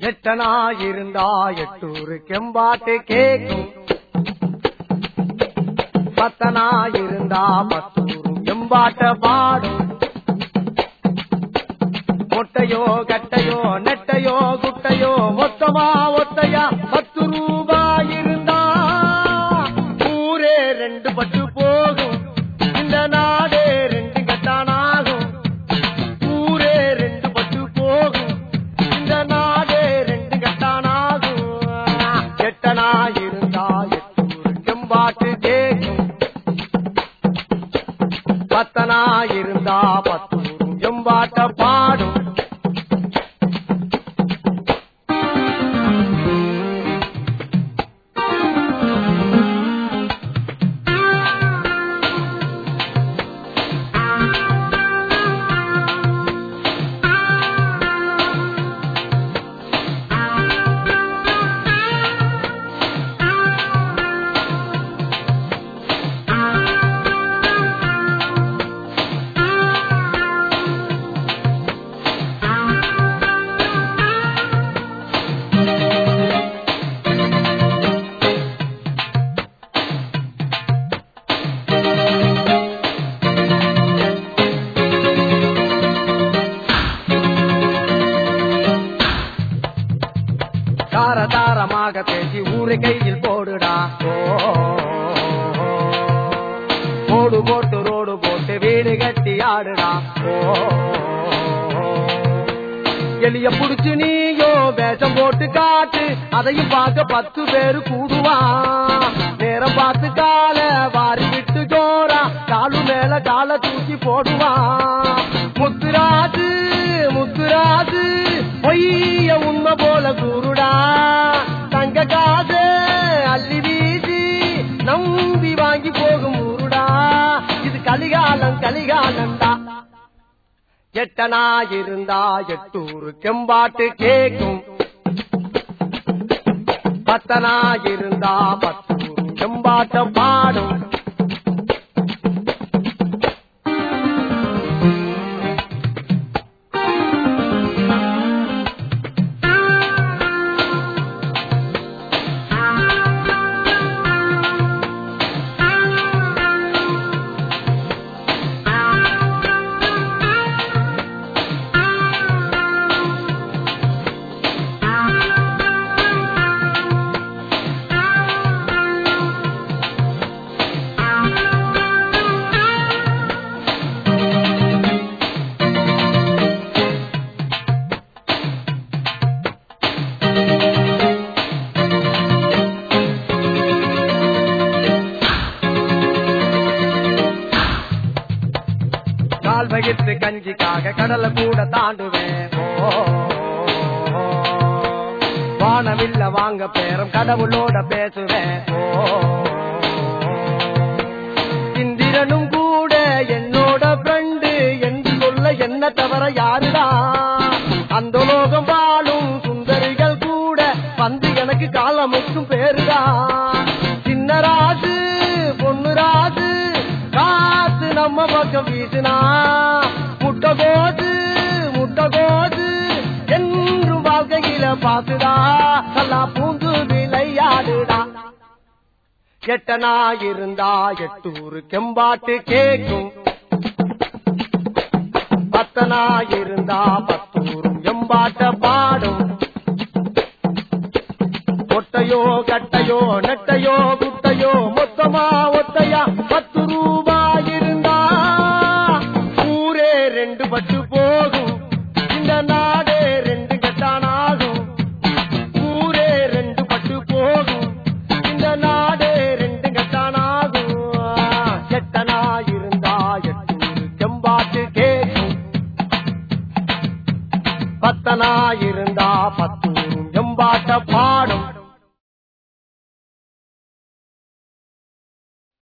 எட்டனா இருந்தா எட்டூரு கெம்பாட்டு கேக்கும் பத்தனா இருந்தா பத்தூரு எம்பாட்ட பாடும் மொட்டையோ கட்டையோ நெட்டையோ குட்டையோ மொத்தமா ஒத்தையா பத்து ரூபாய் இருந்தா ஊரே ரெண்டு பட்டு போகும் இந்த நாடே ரெண்டு கட்டானாகும் ஊரே ரெண்டு பட்டு போகும் இந்த நாடே ரெண்டு கட்டானாகும் எட்டனா இருந்தா எட்டூர் செம்பாட்டு கேக்கும் பத்தனா இருந்தா பத்தூர் எம்பாட்ட பாடும் தார தாரமாக பேசி ஊரை கையில் போடுடா ஓ, ஓடு போட்டு ரோடு போட்டு வீடு கட்டி ஆடுடா ஓ எலிய புடிச்சு நீயோ வேஷம் போட்டு காட்டு அதையும் பார்க்க பத்து பேரு கூடுவான் நேரம் பார்த்து கால வாரி விட்டு ஜோரா காலு மேல கால தூக்கி போடுவான் முத்துராஜு முத்துராஜு பொய்ய உண்மை போல கூறுடா தங்க காசு அள்ளி வீசி நம்பி வாங்கி போகும் ஊருடா இது கலிகாலம் கலிகாலம்டா எட்டனா இருந்தா எட்டூரு கெம்பாட்டு கேக்கும் பத்தனா இருந்தா பத்தூரு கெம்பாட்ட பாடும் கால் வகித்து கஞ்சிக்காக கடலை கூட தாண்டுவேன் ஓ, வானவில்ல வாங்க பேரம் கடவுளோட பேசுவேன் ஓ, இந்திரனும் கூட என்னோட ஃப்ரெண்டு என்று சொல்ல என்ன தவிர யாருடா அந்த லோகம் வாழும் சுந்தரிகள் கூட வந்து எனக்கு காலமுக்கும் பேருடா சின்ன ராஜு பொண்ணு ராஜு காத்து நம்ம பக்கம் வீசுனா முட்டை கோது முட்டை கோது என்றும் வாழ்க்கையில பாத்துடா நல்லா பூந்து விளையாடுடா எட்டனா இருந்தா எட்டூரு கெம்பாட்டு கேக்கும் பத்தனா இருந்தா பத்தூரும் எம்பாட்ட பாடும் ஒட்டையோ கட்டையோ நெட்டையோ குட்டையோ மொத்தமா ஒத்தையா பத்து ரூபாய் இருந்தா ஊரே ரெண்டு பட்டு போகும் இந்த நாடே ரெண்டு கட்டானாகும் ஊரே ரெண்டு பட்டு போகும் இந்த நாடே ரெண்டு கட்டானாகும் எட்டனா இருந்தா எட்டூரு செம்பாட்டு கேக்கும் பத்தனா இருந்தா பத்தூரும் எம்பாட்ட பாடும்